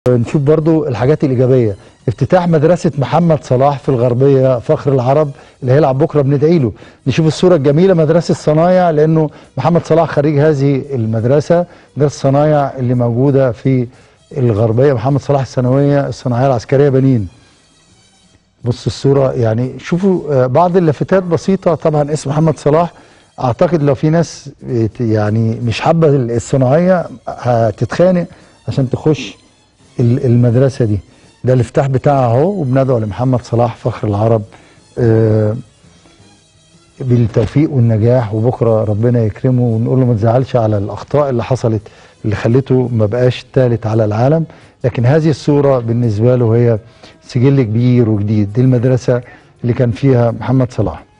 نشوف برضو الحاجات الإيجابية افتتاح مدرسة محمد صلاح في الغربية فخر العرب اللي هيلعب بكرة بندعي له نشوف الصورة الجميلة مدرسة صنايع لأنه محمد صلاح خريج هذه المدرسة مدرسة صنايع اللي موجودة في الغربية محمد صلاح الثانوية الصناعية العسكرية بنين بص الصورة يعني شوفوا آه، بعض اللافتات بسيطة طبعا اسم محمد صلاح اعتقد لو في ناس بت- يعني مش حابة الصناعية هتتخانق عشان تخش ال- المدرسة دي ده الافتتاح بتاعها اهو وبندعو لمحمد صلاح فخر العرب آه، بالتوفيق والنجاح وبكره ربنا يكرمه ونقول له ما تزعلش على الاخطاء اللي حصلت اللي خلته ما بقاش ثالث على العالم لكن هذه الصوره بالنسبه له هي سجل كبير وجديد دي المدرسه اللي كان فيها محمد صلاح